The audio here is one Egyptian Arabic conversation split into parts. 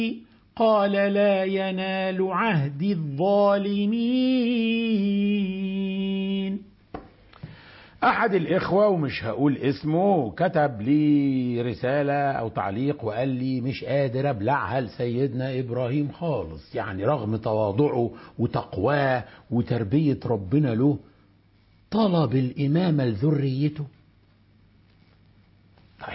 قال لا ينال عهد الظالمين احد الاخوه ومش هقول اسمه كتب لي رساله او تعليق وقال لي مش قادر ابلعها لسيدنا ابراهيم خالص يعني رغم تواضعه وتقواه وتربيه ربنا له طلب الامامه لذريته طيب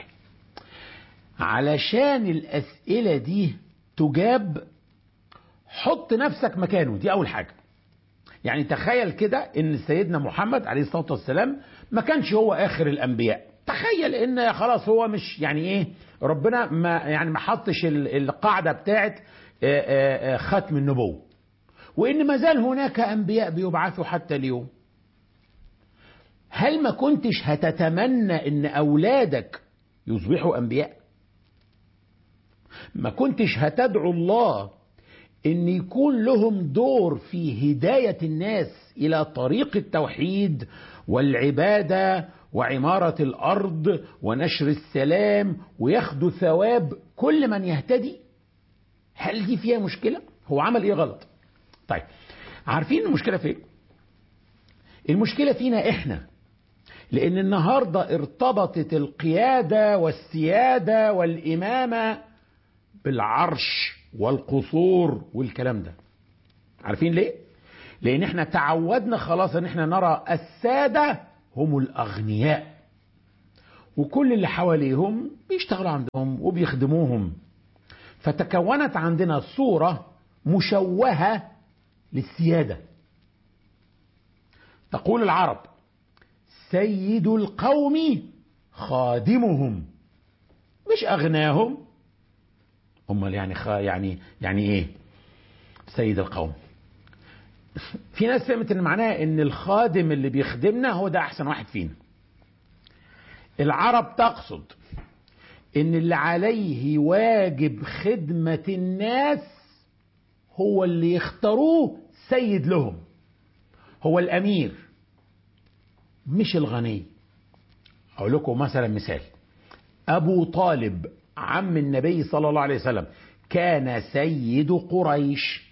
علشان الاسئله دي تجاب حط نفسك مكانه دي اول حاجه يعني تخيل كده ان سيدنا محمد عليه الصلاه والسلام ما كانش هو اخر الانبياء تخيل ان خلاص هو مش يعني ايه ربنا ما يعني ما حطش القاعده بتاعت ختم النبوه وان ما زال هناك انبياء بيبعثوا حتى اليوم هل ما كنتش هتتمنى ان اولادك يصبحوا انبياء ما كنتش هتدعو الله ان يكون لهم دور في هدايه الناس الى طريق التوحيد والعباده وعماره الارض ونشر السلام وياخدوا ثواب كل من يهتدي هل دي فيها مشكله هو عمل ايه غلط طيب عارفين المشكله فين المشكله فينا احنا لان النهارده ارتبطت القياده والسياده والامامه بالعرش والقصور والكلام ده عارفين ليه لان احنا تعودنا خلاص ان احنا نرى الساده هم الاغنياء وكل اللي حواليهم بيشتغلوا عندهم وبيخدموهم فتكونت عندنا صوره مشوهه للسياده تقول العرب سيد القوم خادمهم مش اغناهم امال يعني خ... يعني يعني ايه سيد القوم في ناس فهمت ان معناها ان الخادم اللي بيخدمنا هو ده احسن واحد فينا العرب تقصد ان اللي عليه واجب خدمة الناس هو اللي يختاروه سيد لهم هو الامير مش الغني اقول لكم مثلا مثال ابو طالب عم النبي صلى الله عليه وسلم كان سيد قريش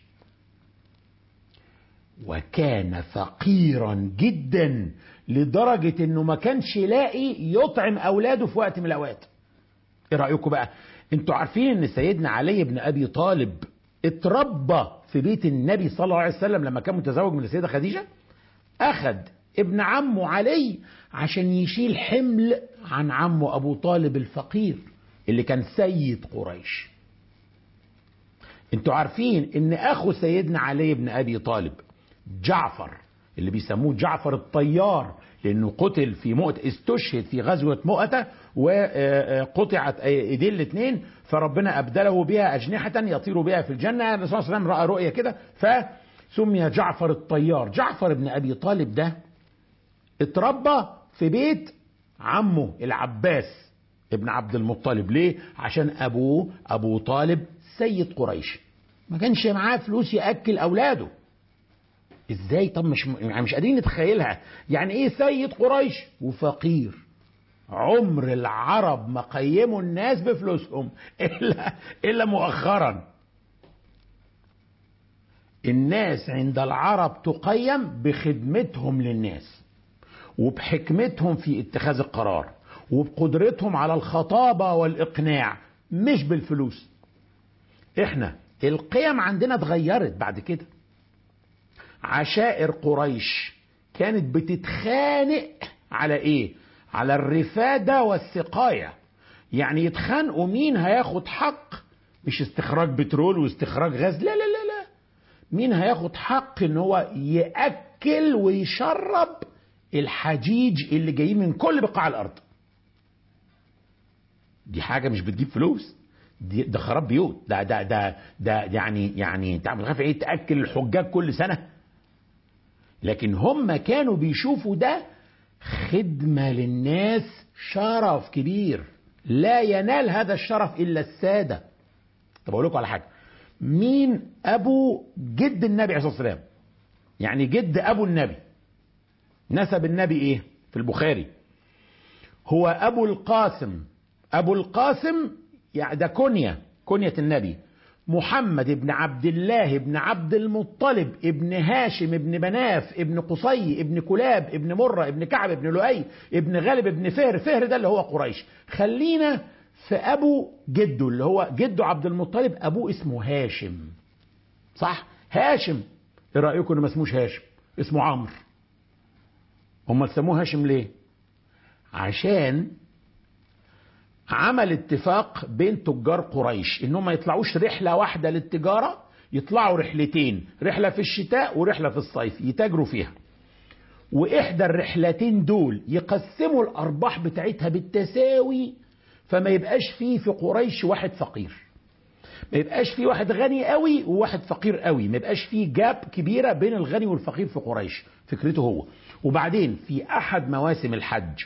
وكان فقيرا جدا لدرجة انه ما كانش يلاقي يطعم اولاده في وقت من الاوقات ايه رأيكم بقى انتوا عارفين ان سيدنا علي بن ابي طالب اتربى في بيت النبي صلى الله عليه وسلم لما كان متزوج من السيدة خديجة اخد ابن عمه علي عشان يشيل حمل عن عمه ابو طالب الفقير اللي كان سيد قريش انتوا عارفين ان اخو سيدنا علي بن ابي طالب جعفر اللي بيسموه جعفر الطيار لانه قتل في مؤتة استشهد في غزوة مؤتة وقطعت ايديه الاثنين فربنا ابدله بها اجنحة يطير بها في الجنة الرسول صلى الله عليه وسلم راى رؤية كده فسمي جعفر الطيار جعفر بن ابي طالب ده اتربى في بيت عمه العباس ابن عبد المطلب ليه عشان ابوه ابو طالب سيد قريش ما كانش معاه فلوس ياكل اولاده ازاي طب مش يعني مش قادرين نتخيلها يعني ايه سيد قريش وفقير عمر العرب ما قيموا الناس بفلوسهم الا الا مؤخرا الناس عند العرب تقيم بخدمتهم للناس وبحكمتهم في اتخاذ القرار وبقدرتهم على الخطابة والإقناع مش بالفلوس احنا القيم عندنا اتغيرت بعد كده عشائر قريش كانت بتتخانق على ايه على الرفادة والسقاية يعني يتخانقوا مين هياخد حق مش استخراج بترول واستخراج غاز لا لا لا لا مين هياخد حق ان هو يأكل ويشرب الحجيج اللي جايين من كل بقاع الارض دي حاجه مش بتجيب فلوس دي ده خراب بيوت ده ده ده ده يعني يعني انت عارف ايه تاكل الحجاج كل سنه لكن هم كانوا بيشوفوا ده خدمه للناس شرف كبير لا ينال هذا الشرف الا الساده طب اقول لكم على حاجه مين ابو جد النبي عليه الصلاه والسلام يعني جد ابو النبي نسب النبي ايه في البخاري هو ابو القاسم ابو القاسم يعني ده كنية كنية النبي محمد بن عبد الله بن عبد المطلب ابن هاشم ابن مناف ابن قصي ابن كلاب ابن مرة ابن كعب ابن لؤي ابن غالب ابن فهر فهر ده اللي هو قريش خلينا في أبو جده اللي هو جده عبد المطلب أبوه اسمه هاشم صح هاشم ايه رأيكم انه ما اسموش هاشم اسمه عمرو هم سموه هاشم ليه عشان عمل اتفاق بين تجار قريش انهم ما يطلعوش رحله واحده للتجاره يطلعوا رحلتين رحله في الشتاء ورحله في الصيف يتاجروا فيها واحدى الرحلتين دول يقسموا الارباح بتاعتها بالتساوي فما يبقاش فيه في قريش واحد فقير ما يبقاش فيه واحد غني قوي وواحد فقير قوي ما يبقاش فيه جاب كبيره بين الغني والفقير في قريش فكرته هو وبعدين في احد مواسم الحج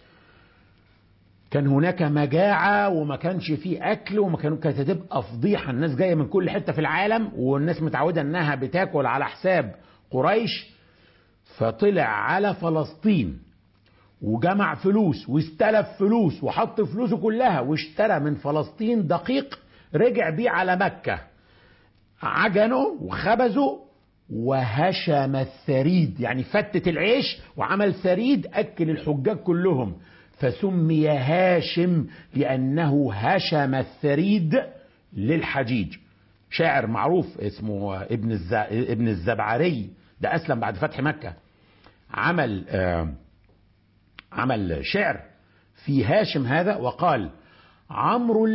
كان هناك مجاعة وما كانش فيه أكل وما كانوا كانت هتبقى فضيحة الناس جاية من كل حتة في العالم والناس متعودة إنها بتاكل على حساب قريش فطلع على فلسطين وجمع فلوس واستلف فلوس وحط فلوسه كلها واشترى من فلسطين دقيق رجع بيه على مكة عجنه وخبزه وهشم الثريد يعني فتت العيش وعمل ثريد أكل الحجاج كلهم فسمي هاشم لأنه هشم الثريد للحجيج شاعر معروف اسمه ابن الز... ابن الزبعري ده أسلم بعد فتح مكة عمل آه عمل شعر في هاشم هذا وقال عمرو